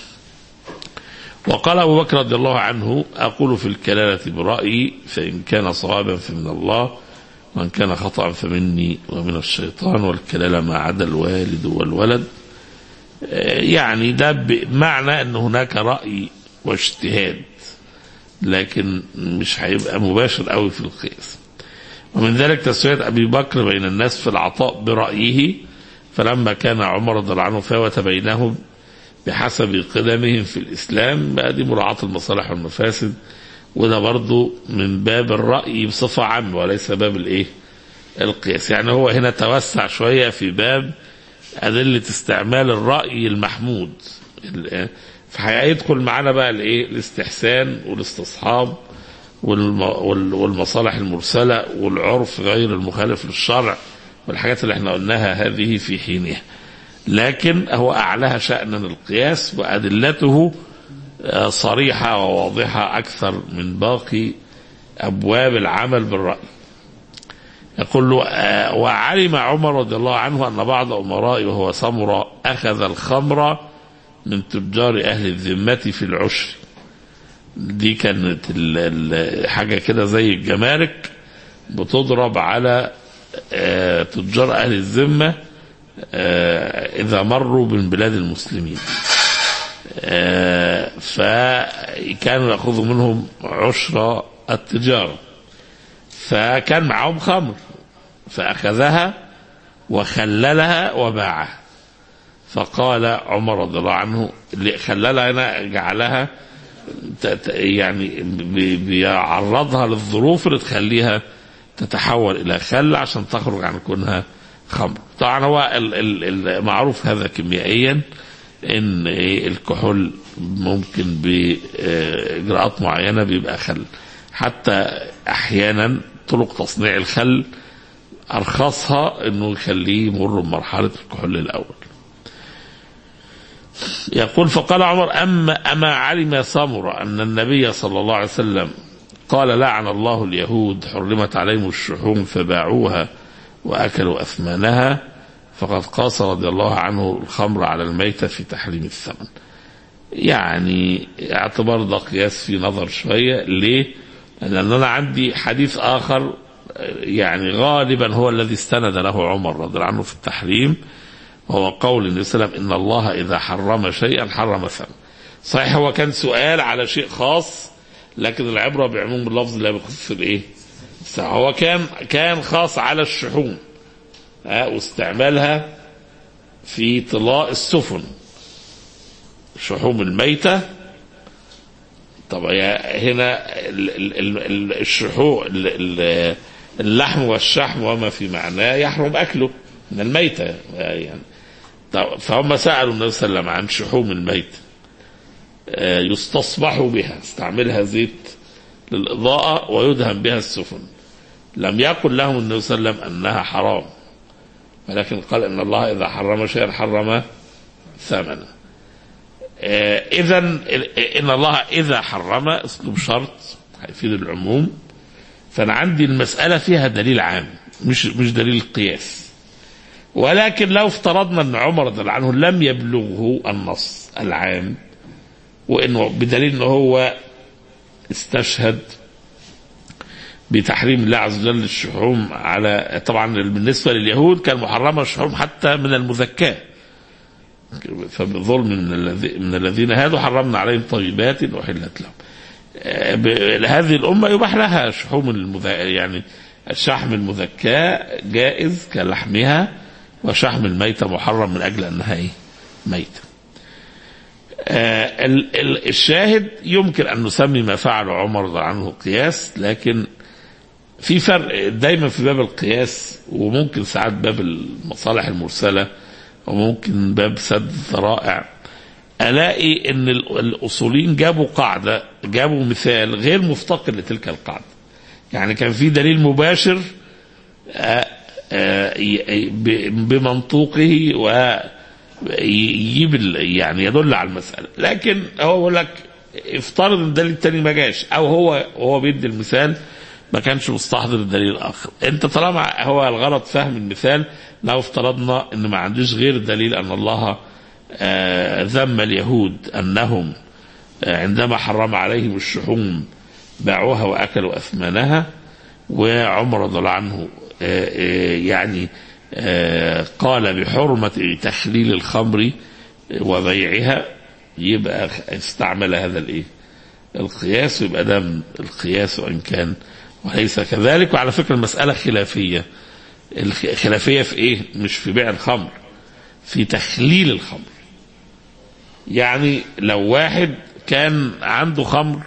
B: وقال أبو بكر رضي الله عنه أقول في الكلالة برأيي فإن كان صوابا فمن الله وإن كان خطأ فمني ومن الشيطان والكلالة ما عدا الوالد والولد آه، يعني ده بمعنى أن هناك رأي واجتهاد لكن مش هيبقى مباشر قوي في القياس ومن ذلك تسوية أبي بكر بين الناس في العطاء برأيه فلما كان عمر رضي الله عنه فاوت بينهم بحسب قدمهم في الإسلام بقى دي مراعاة المصالح والمفاسد وده برضو من باب الرأي بصفة عامة وليس باب الإيه القياس يعني هو هنا توسع شوية في باب أدلة استعمال الرأي المحمود ال- فهيدخل معانا بقى الايه الاستحسان والاستصحاب والم- وال- والمصالح المرسلة والعرف غير المخالف للشرع والحاجات اللي احنا قلناها هذه في حينها لكن هو أعلاها شأنا القياس وأدلته آه، صريحة وواضحة أكثر من باقي أبواب العمل بالرأي يقول له آه، وعلم عمر رضي الله عنه أن بعض أمرائه وهو سمرة أخذ الخمر من تجار أهل الذمة في العشر دي كانت ال- ال- حاجة كده زي الجمارك بتضرب على آه، تجار أهل الذمة آه، إذا مروا من بلاد المسلمين آه، فكانوا يأخذوا منهم عشر التجارة فكان معهم خمر فأخذها وخللها وباعها فقال عمر رضي الله عنه اللي خللها هنا جعلها ت- ت- يعني بي- بيعرضها للظروف اللي تخليها تتحول الى خل عشان تخرج عن كونها خمر طبعا هو ال- ال- المعروف هذا كيميائيا ان إيه الكحول ممكن باجراءات معينه بيبقى خل حتى احيانا طرق تصنيع الخل ارخصها انه يخليه يمر بمرحله الكحول الاول يقول فقال عمر أما أما علم سمر أن النبي صلى الله عليه وسلم قال لعن الله اليهود حرمت عليهم الشحوم فباعوها وأكلوا أثمانها فقد قاس رضي الله عنه الخمر على الميتة في تحريم الثمن يعني اعتبار ده قياس في نظر شوية ليه لأن أنا عندي حديث آخر يعني غالبا هو الذي استند له عمر رضي الله عنه في التحريم وهو قول النبي صلى الله عليه وسلم ان الله اذا حرم شيئا حرم ثمن صحيح هو كان سؤال على شيء خاص لكن العبره بعموم اللفظ لا بخصوص الايه هو كان كان خاص على الشحوم ها واستعمالها في طلاء السفن شحوم الميتة طب يا هنا ال- ال- ال- ال- الشحوم ال- ال- اللحم والشحم وما في معناه يحرم أكله من الميتة يعني طب فهم سألوا النبي صلى الله عليه وسلم عن شحوم الميتة آه، يستصبح بها استعملها زيت للإضاءة ويدهن بها السفن لم يقل لهم النبي صلى الله عليه وسلم أنها حرام ولكن قال إن الله إذا حرم شيئا حرم ثمنه إذا إن الله إذا حرم أسلوب شرط هيفيد العموم فأنا عندي المسألة فيها دليل عام مش مش دليل قياس ولكن لو افترضنا أن عمر رضي الله عنه لم يبلغه النص العام وإنه بدليل أنه هو استشهد بتحريم الله عز وجل الشحوم على طبعا بالنسبة لليهود كان محرمة الشحوم حتى من المذكاه فبظلم من, الذي من الذين هادوا حرمنا عليهم طيبات أحلت لهم آه، ب- هذه الأمة يباح لها شحوم المذ... يعني الشحم المذكاة جائز كلحمها وشحم الميتة محرم من أجل أنها إيه؟ ميتة آه، ال- ال- الشاهد يمكن أن نسمي ما فعل عمر رضي الله عنه قياس لكن في فرق دايما في باب القياس وممكن ساعات باب المصالح المرسلة وممكن باب سد الذرائع ألاقي أن ال- الأصوليين جابوا قاعدة جابوا مثال غير مفتقر لتلك القاعدة يعني كان في دليل مباشر آه، آه، ي- ب- بمنطوقه ويجيب ال- يعني يدل على المسألة لكن هو يقول لك افترض ان الدليل التاني ما جاش او هو وهو بيدي المثال ما كانش مستحضر الدليل الاخر انت طالما هو الغلط فهم المثال لو افترضنا ان ما عندوش غير دليل ان الله آه، ذم اليهود انهم آه، عندما حرم عليهم الشحوم باعوها واكلوا اثمانها وعمر رضي الله عنه آه، آه، يعني آه، قال بحرمة تخليل الخمر وبيعها يبقى استعمل هذا الايه القياس يبقى ده من القياس وان كان وليس كذلك وعلى فكرة المسألة خلافية الخلافية في ايه مش في بيع الخمر في تخليل الخمر يعني لو واحد كان عنده خمر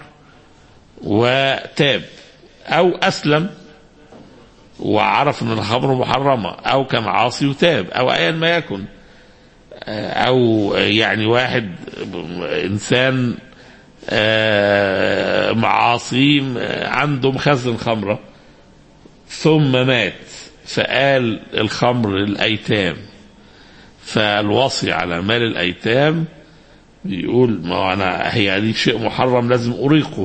B: وتاب او اسلم وعرف ان الخمر محرمه او كان عاصي وتاب او ايا ما يكن او يعني واحد انسان آه، معاصي عنده مخزن خمره ثم مات فقال الخمر للايتام فالوصي على مال الايتام بيقول ما هو انا هي دي شيء محرم لازم اريقه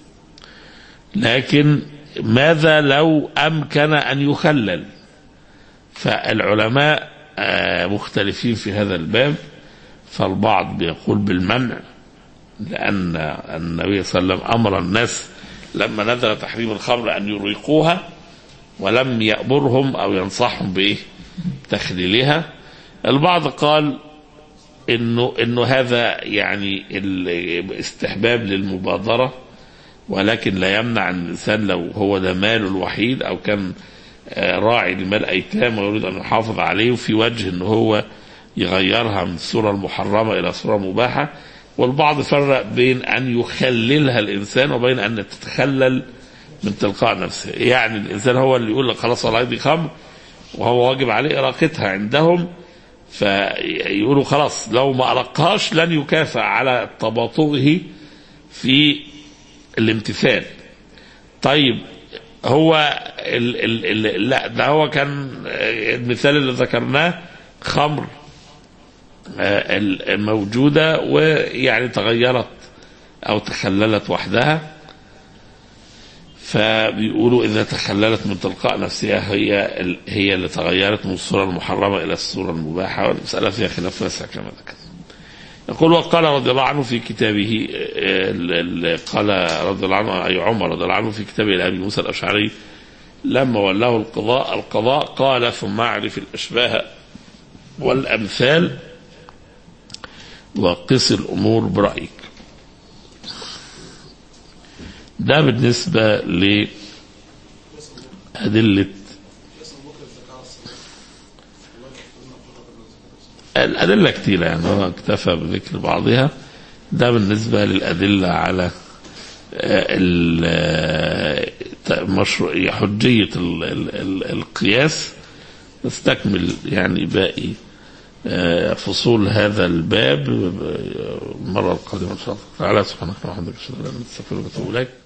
B: لكن ماذا لو امكن ان يخلل فالعلماء آه، مختلفين في هذا الباب فالبعض بيقول بالمنع لان النبي صلى الله عليه وسلم امر الناس لما نزل تحريم الخمر ان يريقوها ولم يامرهم او ينصحهم بايه تخليلها البعض قال انه انه هذا يعني الاستحباب للمبادره ولكن لا يمنع ان الانسان لو هو ده ماله الوحيد او كان آه، راعي لمال ايتام ويريد ان يحافظ عليه وفي وجه ان هو يغيرها من الصوره المحرمه الى صوره مباحه والبعض فرق بين ان يخللها الانسان وبين ان تتخلل من تلقاء نفسه يعني الانسان هو اللي يقول لك خلاص والله دي خمر وهو واجب عليه اراقتها عندهم فيقولوا خلاص لو ما أرقهاش لن يكافئ على تباطؤه في الامتثال طيب هو ال ال ال لا ده هو كان آه، المثال اللي ذكرناه خمر آه، ال- موجودة ويعني تغيرت أو تخللت وحدها فبيقولوا إذا تخللت من تلقاء نفسها هي ال- هي اللي تغيرت من الصورة المحرمة إلى الصورة المباحة والمسألة فيها خلاف واسع كما ذكر يقول وقال رضي الله عنه في كتابه آه، ال- ال- قال رضي الله عنه أي عمر رضي الله عنه في كتابه لأبي موسى الأشعري لما ولاه القضاء القضاء قال ثم أعرف الأشباه والأمثال وقس الأمور برأيك ده بالنسبة لأدلة الأدلة كتيرة يعني هو اكتفى بذكر بعضها ده بالنسبة للأدلة على آه، ال- آه، مشروع حجية ال- ال- ال- القياس نستكمل يعني باقي آه، فصول هذا الباب آه، المرة القادمة إن شاء الله تعالى سبحانك اللهم وبحمدك أشهد أن لا إله إلا أنت أستغفرك وأتوب إليك